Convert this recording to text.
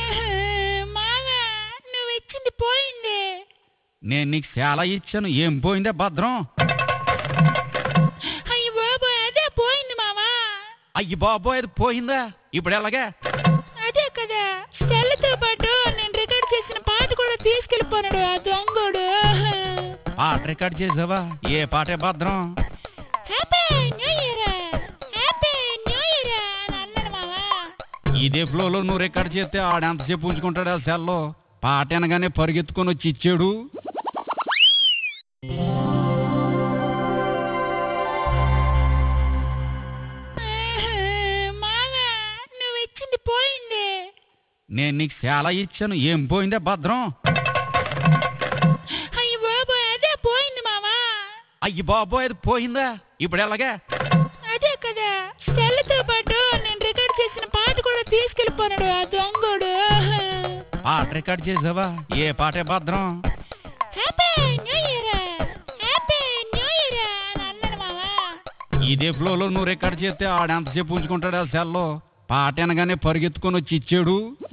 మావా నువ్వు ఇచ్చింది పోయింది నేను నీకు చాలా ఇచ్చాను ఏం పోయిందే భద్రం అయ్యి బాబోయ్ అదే పోయింది మావా అయ్యి బాబోయ్ అది పోయిందా ఇప్పుడు ఎలాగే అదే కదా సెల్తో పాటు నేను రికార్డ్ చేసిన పాట కూడా తీసుకెళ్ళిపోనాడు ఆ దొంగోడు పాట రికార్డ్ చేసావా ఏ పాటే భద్రం happy new year happy new year అని అన్నాడు మావా ఇదే ఫ్లోలో నువ్వు రికార్డ్ చేస్తే ఆడెంతసేపు ఉంచుకుంటాడు ఆ సెల్లో పాట అనగానే పరిగెత్తుకొని వచ్చి ఇచ్చాడు మావా నువ్వు ఇచ్చింది పోయింది నేను నీకు చాలా ఇచ్చాను ఏం పోయిందే భద్రం అయ్యి బాబోయ్ అదే పోయింది మావా అయ్యి బాబోయ్ అది పోయిందా ఇప్పుడు ఎలాగే అదే కదా సెల్తో పాటు నేను రికార్డ్ చేసిన పాట కూడా తీసుకెళ్ళిపోనాడు ఆ దొంగోడు పాట రికార్డ్ చేసావా ఏ పాటే భద్రం happy new year happy new year అని అన్నాడు మావా ఇదే ఫ్లోలో నువ్వు రికార్డ్ చేస్తే ఆడెంతసేపు ఉంచుకుంటాడు ఆ సెల్లో పాట అనగానే పరిగెత్తుకొని వచ్చి ఇచ్చాడు